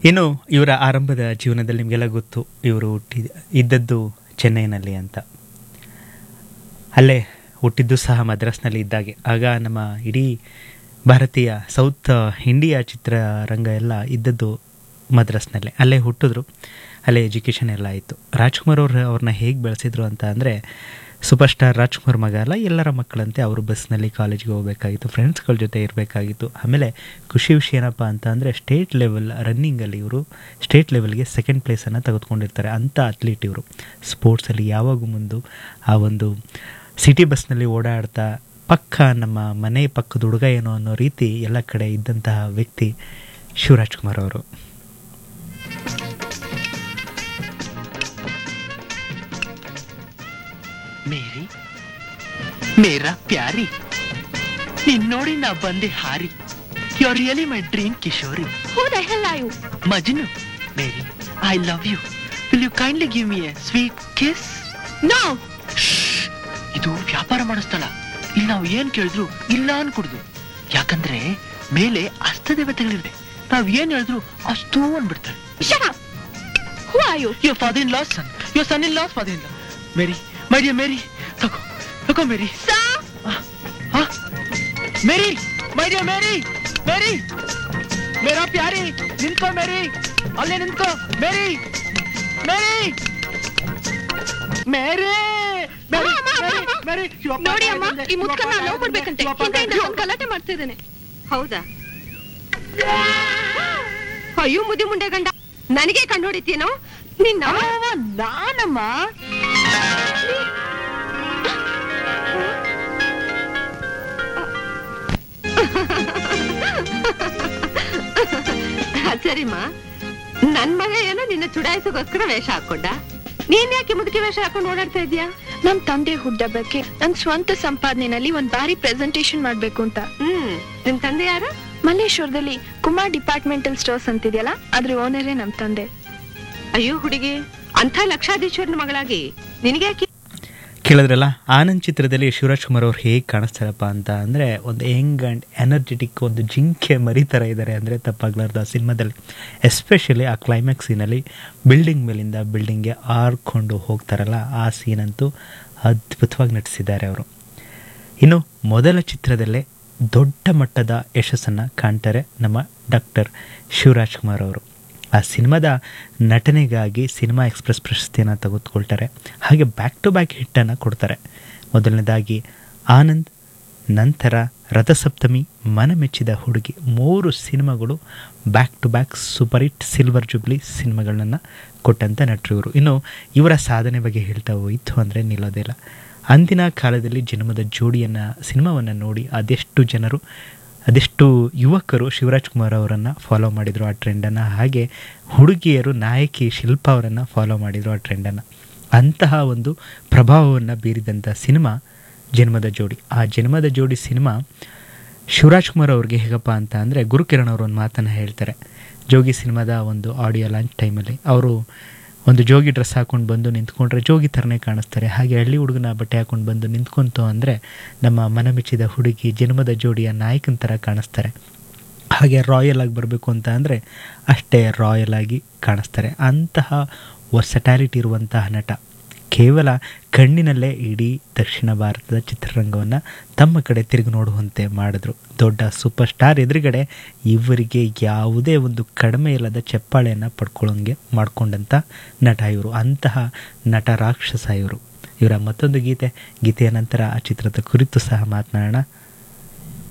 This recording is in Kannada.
ಇನ್ನು ಇವರ ಆರಂಭದ ಜೀವನದಲ್ಲಿ ನಿಮಗೆಲ್ಲ ಗೊತ್ತು ಇವರು ಹುಟ್ಟಿ ಇದ್ದದ್ದು ಚೆನ್ನೈನಲ್ಲಿ ಅಂತ ಅಲ್ಲೇ ಹುಟ್ಟಿದ್ದು ಸಹ ಮದ್ರಾಸ್ನಲ್ಲಿ ಇದ್ದಾಗೆ ಆಗ ನಮ್ಮ ಇಡೀ ಭಾರತೀಯ ಸೌತ್ ಇಂಡಿಯಾ ಚಿತ್ರರಂಗ ಎಲ್ಲ ಇದ್ದದ್ದು ಮದ್ರಾಸ್ನಲ್ಲೇ ಅಲ್ಲೇ ಹುಟ್ಟಿದ್ರು ಅಲ್ಲೇ ಎಜುಕೇಷನ್ ಎಲ್ಲ ಆಯಿತು ರಾಜ್ಕುಮಾರ್ ಅವ್ರು ಅವ್ರನ್ನ ಹೇಗೆ ಬೆಳೆಸಿದ್ರು ಅಂತ ಅಂದರೆ ಸೂಪರ್ ಸ್ಟಾರ್ ರಾಜ್ಕುಮಾರ್ ಮಗ ಅಲ್ಲ ಎಲ್ಲರ ಮಕ್ಕಳಂತೆ ಅವರು ಬಸ್ನಲ್ಲಿ ಕಾಲೇಜ್ಗೆ ಹೋಗಬೇಕಾಗಿತ್ತು ಫ್ರೆಂಡ್ಸ್ಗಳ ಜೊತೆ ಇರಬೇಕಾಗಿತ್ತು ಆಮೇಲೆ ಖುಷಿ ವಿಷಯ ಏನಪ್ಪ ಅಂತ ಅಂದರೆ ಸ್ಟೇಟ್ ಲೆವೆಲ್ ರನ್ನಿಂಗಲ್ಲಿ ಇವರು ಸ್ಟೇಟ್ ಲೆವೆಲ್ಗೆ ಸೆಕೆಂಡ್ ಪ್ಲೇಸನ್ನು ತೆಗೆದುಕೊಂಡಿರ್ತಾರೆ ಅಂಥ ಅಥ್ಲೀಟ್ ಇವರು ಸ್ಪೋರ್ಟ್ಸಲ್ಲಿ ಯಾವಾಗೂ ಮುಂದು ಆ ಒಂದು ಸಿಟಿ ಬಸ್ನಲ್ಲಿ ಓಡಾಡ್ತಾ ಪಕ್ಕ ನಮ್ಮ ಮನೆ ಪಕ್ಕದ ಹುಡುಗ ಏನೋ ಅನ್ನೋ ರೀತಿ ಎಲ್ಲ ಕಡೆ ಇದ್ದಂತಹ ವ್ಯಕ್ತಿ ಶಿವರಾಜ್ ಕುಮಾರ್ ಅವರು ಮೇರಿ ಮೇರಾ ಪ್ಯಾರಿ ನಿನ್ ನೋಡಿ ನಾ ಬಂದೆ ಹಾರಿ you are really my dream Kishori Who the hell are you? Majnu Mary I love you will you kindly give me a sweet kiss No! ಇದು ವ್ಯಾಪಾರ ಮಾಡೋ ಸ್ಥಳ ಇಲ್ಲಿ ನಾವು ಏನ್ ಕೇಳಿದ್ರು ಇಲ್ಲ ಅನ್ಕುಡ್ದು ಯಾಕಂದ್ರೆ ಮೇಲೆ ಅಸ್ತದೇವತೆಗಳಿವೆ ನಾವ್ ಏನ್ ಹೇಳಿದ್ರು ಅಷ್ಟು ಅನ್ಬಿಡ್ತಾರೆ Shut up! Who are you? Your father-in-law's son. Your son-in-law's father-in-law. Mary, my dear Mary. ತಗೋ ತಗೋ ಮೇರಿ Sir! ಮೇರಿ ಮೈ ಡಿಯರ್ ಮೇರಿ ಮೇರಿ ಮೇರಾ ಪ್ಯಾರಿ ನಿಂತ್ಕೋ ಮೇರಿ ಅಲ್ಲೇ ನಿಂತ್ಕೋ ಮೇರಿ ಮೇರಿ ಮೇರಿ ಮೇರಿ, ಅಮ್ಮ, ಅಮ್ಮ, ಮೇರಿ, ಅಮ್ಮ. ಮೇರಿ, ಶಿವಪ್ಪ ನೋಡಿ ಅಮ್ಮ ಬಂದೆ, ಈ ಮುದ್ಕನ್ನ ಶಿವಪ್ಪ ಲವ್ ಮಾಡ್ಬೇಕಂತೆ ಶಿವಪ್ಪ ಹಿಂದೆಯಿಂದ ಬಂದೆ. ಅವ್ನ್ ಗಲಾಟೆ ಮಾಡ್ತಾ ಇದ್ದಾನೆ ಹೌದಾ ಅಯ್ಯೋ ಮುದಿ ಮುಂಡೆ ಗಂಡ ನನಗೆ ಕಂಡು ಹೊಡಿತೀನೋ ನಿನ್ನ ನಾನಮ್ಮ ಅದ್ ಸರಿಮ್ಮ ನನ್ ಮಗ ಏನೋ ನಿನ್ನ ಚುಡಾಯಿಸೋಗೋಸ್ಕರ ವೇಷ ಹಾಕೊಂಡ ನೀನ್ ಯಾಕೆ ಮುದುಕಿ ವೇಷ ಹಾಕೊಂಡು ಓಡಾಡ್ತಾ ಇದ್ಯಾ ನಮ್ ತಂದೆ ಹುಟ್ಟಬ್ಬಕ್ಕೆ ನನ್ ಸ್ವಂತ ಸಂಪಾದನೆನಲ್ಲಿ ಒಂದ್ ಬಾರಿ ಪ್ರೆಸೆಂಟೇಶನ್ ಮಾಡ್ಬೇಕು ಅಂತ ಹ್ಮ್ ನಿಮ್ ತಂದೆ ಯಾರು ಮಲ್ಲೇಶ್ವರದಲ್ಲಿ ಕುಮಾರ್ ಡಿಪಾರ್ಟ್ಮೆಂಟಲ್ ಸ್ಟೋರ್ಸ್ ಅಂತಿದೆಯಲ್ಲ ಅದ್ರ ಓನರೇ ನಮ್ ತಂದೆ ಅಯ್ಯೋ ಹುಡುಗಿ ಅಂಥ ಲಕ್ಷಾಧೀಶ್ವರನ ಮಗಳಾಗಿ ನಿನಗೆ ಯಾಕೆ ಕೇಳಿದ್ರಲ್ಲ ಆನಂದ್ ಚಿತ್ರದಲ್ಲಿ ಶಿವರಾಜ್ ಕುಮಾರ್ ಅವ್ರು ಹೇಗೆ ಕಾಣಿಸ್ತಾರಪ್ಪ ಅಂತ ಅಂದರೆ ಒಂದು ಯಂಗ್ ಆ್ಯಂಡ್ ಎನರ್ಜೆಟಿಕ್ ಒಂದು ಜಿಂಕೆ ಮರಿ ಥರ ಇದ್ದಾರೆ ಅಂದರೆ ತಪ್ಪಾಗ್ಲಾರ್ದು ಆ ಸಿನಿಮಾದಲ್ಲಿ ಎಸ್ಪೆಷಲಿ ಆ ಕ್ಲೈಮ್ಯಾಕ್ಸ್ ಸೀನಲ್ಲಿ ಬಿಲ್ಡಿಂಗ್ ಮೇಲಿಂದ ಬಿಲ್ಡಿಂಗ್ಗೆ ಆರ್ಕೊಂಡು ಹೋಗ್ತಾರಲ್ಲ ಆ ಸೀನಂತೂ ಅದ್ಭುತವಾಗಿ ನಟಿಸಿದ್ದಾರೆ ಅವರು ಇನ್ನು ಮೊದಲ ಚಿತ್ರದಲ್ಲೇ ದೊಡ್ಡ ಮಟ್ಟದ ಯಶಸ್ಸನ್ನು ಕಾಣ್ತಾರೆ ನಮ್ಮ ಡಾಕ್ಟರ್ ಶಿವರಾಜ್ ಕುಮಾರ್ ಅವರು ಆ ಸಿನಿಮಾದ ನಟನೆಗಾಗಿ ಸಿನಿಮಾ ಎಕ್ಸ್ಪ್ರೆಸ್ ಪ್ರಶಸ್ತಿಯನ್ನು ತೆಗೆದುಕೊಳ್ತಾರೆ ಹಾಗೆ ಬ್ಯಾಕ್ ಟು ಬ್ಯಾಕ್ ಹಿಟ್ಟನ್ನು ಕೊಡ್ತಾರೆ ಮೊದಲನೇದಾಗಿ ಆನಂದ್ ನಂತರ ರಥಸಪ್ತಮಿ ಮನಮೆಚ್ಚಿದ ಹುಡುಗಿ ಮೂರು ಸಿನಿಮಾಗಳು back to back super hit silver jubilee ಸಿನಿಮಾಗಳನ್ನ ಕೊಟ್ಟಂಥ ನಟರು ಇವರು ಇನ್ನು ಇವರ ಸಾಧನೆ ಬಗ್ಗೆ ಹೇಳ್ತಾ ಹೋಯಿತು ಅಂದರೆ ನಿಲ್ಲೋದಿಲ್ಲ ಅಂದಿನ ಕಾಲದಲ್ಲಿ ಜನ್ಮದ ಜೋಡಿಯನ್ನು ಸಿನಿಮಾವನ್ನು ನೋಡಿ ಅದೆಷ್ಟು ಜನರು ಅದೆಷ್ಟು ಯುವಕರು ಶಿವರಾಜ್ ಕುಮಾರ್ ಅವರನ್ನು ಫಾಲೋ ಮಾಡಿದರು ಆ ಟ್ರೆಂಡನ್ನು ಹಾಗೆ ಹುಡುಗಿಯರು ನಾಯಕಿ ಶಿಲ್ಪಾ ಅವರನ್ನು ಫಾಲೋ ಮಾಡಿದರು ಆ ಟ್ರೆಂಡನ್ನು ಅಂತಹ ಒಂದು ಪ್ರಭಾವವನ್ನು ಬೀರಿದಂಥ ಸಿನಿಮಾ ಜನ್ಮದ ಜೋಡಿ ಆ ಜನ್ಮದ ಜೋಡಿ ಸಿನಿಮಾ ಶಿವರಾಜ್ ಕುಮಾರ್ ಅವ್ರಿಗೆ ಹೇಗಪ್ಪ ಅಂತ ಅಂದರೆ ಗುರುಕಿರಣ್ ಅವರು ಒಂದು ಮಾತನ್ನು ಹೇಳ್ತಾರೆ ಜೋಗಿ ಸಿನಿಮಾದ ಒಂದು ಆಡಿಯೋ ಲಾಂಚ್ ಟೈಮಲ್ಲಿ ಅವರು ಒಂದು ಜೋಗಿ ಡ್ರೆಸ್ ಹಾಕೊಂಡು ಬಂದು ನಿಂತ್ಕೊಂಡ್ರೆ ಜೋಗಿ ಥರನೇ ಕಾಣಿಸ್ತಾರೆ ಹಾಗೆ ಹಳ್ಳಿ ಹುಡುಗನ ಬಟ್ಟೆ ಹಾಕೊಂಡು ಬಂದು ನಿಂತ್ಕೊಂತು ಅಂದರೆ ನಮ್ಮ ಮನಮೆಚ್ಚಿದ ಹುಡುಗಿ ಜನ್ಮದ ಜೋಡಿಯ ನಾಯಕನ ಥರ ಕಾಣಿಸ್ತಾರೆ ಹಾಗೆ ರಾಯಲ್ ಆಗಿ ಬರಬೇಕು ಅಂತ ಅಂದರೆ ಅಷ್ಟೇ ರಾಯಲ್ ಆಗಿ ಕಾಣಿಸ್ತಾರೆ ಅಂತಹ ವರ್ಸಟ್ಯಾಲಿಟಿ ಇರುವಂತಹ ನಟ ಕೇವಲ ಕಣ್ಣಿನಲ್ಲೇ ಇಡೀ ದಕ್ಷಿಣ ಭಾರತದ ಚಿತ್ರರಂಗವನ್ನು ತಮ್ಮ ಕಡೆ ತಿರುಗಿ ನೋಡುವಂತೆ ಮಾಡಿದ್ರು ದೊಡ್ಡ ಸೂಪರ್ ಸ್ಟಾರ್ ಎದುರುಗಡೆ ಇವರಿಗೆ ಯಾವುದೇ ಒಂದು ಕಡಿಮೆ ಇಲ್ಲದ ಚಪ್ಪಾಳೆಯನ್ನು ಪಡ್ಕೊಳ್ಳೋಂಗೆ ಮಾಡಿಕೊಂಡಂಥ ನಟ ಇವರು ಅಂತಹ ನಟ ರಾಕ್ಷಸ ಇವರು ಇವರ ಮತ್ತೊಂದು ಗೀತೆ ಗೀತೆಯ ನಂತರ ಆ ಚಿತ್ರದ ಕುರಿತು ಸಹ ಮಾತನಾಡೋಣ